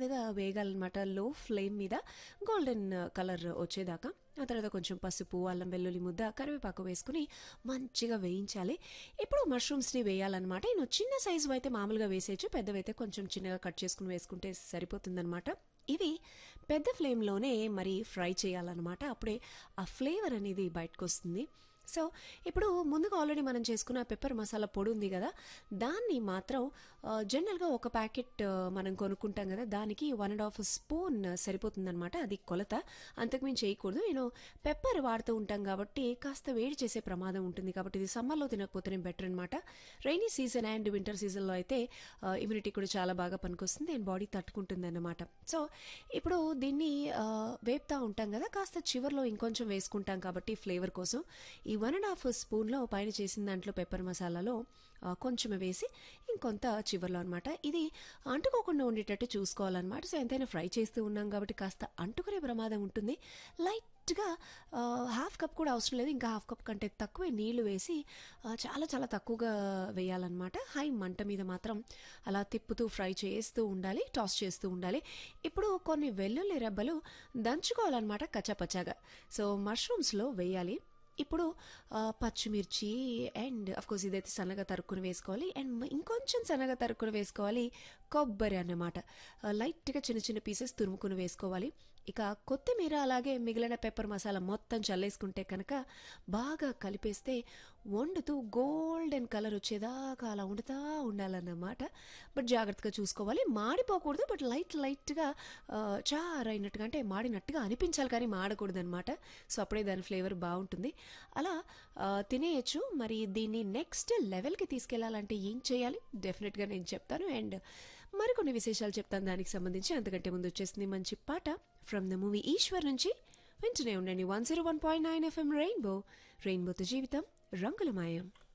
నెమ్మదిగా వేగాలన్నమాట లో ఫ్లేమ్ మీద గోల్డెన్ కలర్ వచ్చేదాకా ఆ తర్వాత కొంచెం పసుపు అల్లం వెల్లుల్లి ముద్ద కరివేపాకు వేసుకుని మంచిగా వేయించాలి ఇప్పుడు మష్రూమ్స్ని వేయాలన్నమాట నేను చిన్న సైజు అయితే మామూలుగా వేసేయచ్చు పెద్దవైతే కొంచెం చిన్నగా కట్ చేసుకుని వేసుకుంటే సరిపోతుందన్నమాట ఇవి పెద్ద ఫ్లేమ్లోనే మరి ఫ్రై చేయాలన్నమాట అప్పుడే ఆ ఫ్లేవర్ అనేది బయటకు వస్తుంది సో ఇప్పుడు ముందుగా ఆల్రెడీ మనం చేసుకున్న పెప్పర్ మసాలా పొడి ఉంది కదా దాన్ని మాత్రం ఆ, జనరల్గా ఒక ప్యాకెట్ ఆ, మనం కొనుక్కుంటాం కదా దానికి వన్ అండ్ హాఫ్ స్పూన్ సరిపోతుందన్నమాట అది కొలత అంతకుమించి చేయకూడదు నేను పెప్పర్ వాడుతూ ఉంటాం కాబట్టి కాస్త వేడి చేసే ప్రమాదం ఉంటుంది కాబట్టి ఇది సమ్మర్లో తినకపోతేనే బెటర్ అనమాట రైనీ సీజన్ అండ్ వింటర్ సీజన్లో అయితే ఇమ్యూనిటీ కూడా చాలా బాగా పనికొస్తుంది అండ్ బాడీ తట్టుకుంటుంది అన్నమాట సో ఇప్పుడు దీన్ని ఆ, వేపుతా ఉంటాం కదా కాస్త చివర్లో ఇంకొంచెం వేసుకుంటాం కాబట్టి ఫ్లేవర్ కోసం ఈ వన్ అండ్ హాఫ్ స్పూన్లో పైన చేసిన దాంట్లో పెప్పర్ మసాలాలో ఆ, కొంచెం వేసి ఇంకొంత చివర్లో అనమాట ఇది అంటుకోకుండా ఉండేటట్టు చూసుకోవాలన్నమాట సో ఎంతైనా ఫ్రై చేస్తూ ఉన్నాం కాబట్టి కాస్త అంటుకునే ప్రమాదం ఉంటుంది లైట్గా హాఫ్ కప్ కూడా అవసరం లేదు ఇంకా హాఫ్ కప్ కంటే తక్కువే నీళ్లు వేసి ఆ, చాలా చాలా తక్కువగా వేయాలన్నమాట హై మంట మీద మాత్రం అలా తిప్పుతూ ఫ్రై చేస్తూ ఉండాలి టాస్ చేస్తూ ఉండాలి ఇప్పుడు కొన్ని వెల్లుల్లి రెబ్బలు దంచుకోవాలన్నమాట కచ్చపచ్చగా సో మష్రూమ్స్లో వేయాలి ఇప్పుడు ఆ, పచ్చిమిర్చి అండ్ కోర్స్ ఇదైతే సన్నగా తరుక్కుని వేసుకోవాలి అండ్ మ- ఇంకొంచెం సన్నగా తరుక్కుని వేసుకోవాలి కొబ్బరి అన్నమాట ఆ, లైట్గా చిన్న చిన్న పీసెస్ తురుముకుని వేసుకోవాలి ఇక కొత్తిమీర అలాగే మిగిలిన పెప్పర్ మసాలా మొత్తం చల్లేసుకుంటే కనుక బాగా కలిపేస్తే వండుతూ గోల్డెన్ కలర్ వచ్చేదాకా అలా వండుతా ఉండాలన్నమాట బట్ జాగ్రత్తగా చూసుకోవాలి మాడిపోకూడదు బట్ లైట్ లైట్గా చారైనట్టుగా అంటే మాడినట్టుగా అనిపించాలి కానీ మాడకూడదు అనమాట సో అప్పుడే దాని ఫ్లేవర్ బాగుంటుంది అలా ఆ, తినేయచ్చు మరి దీన్ని నెక్స్ట్ లెవెల్కి తీసుకెళ్లాలంటే ఏం చేయాలి డెఫినెట్గా నేను చెప్తాను అండ్ మరికొన్ని విశేషాలు చెప్తాను దానికి సంబంధించి అంతకంటే ముందు వచ్చేసింది మంచి పాట ఫ్రమ్ ద మూవీ ఈశ్వర్ నుంచి వింటూనే ఉండండి one zero one point nine FM rainbow రెయిన్బోతో జీవితం రంగులమయం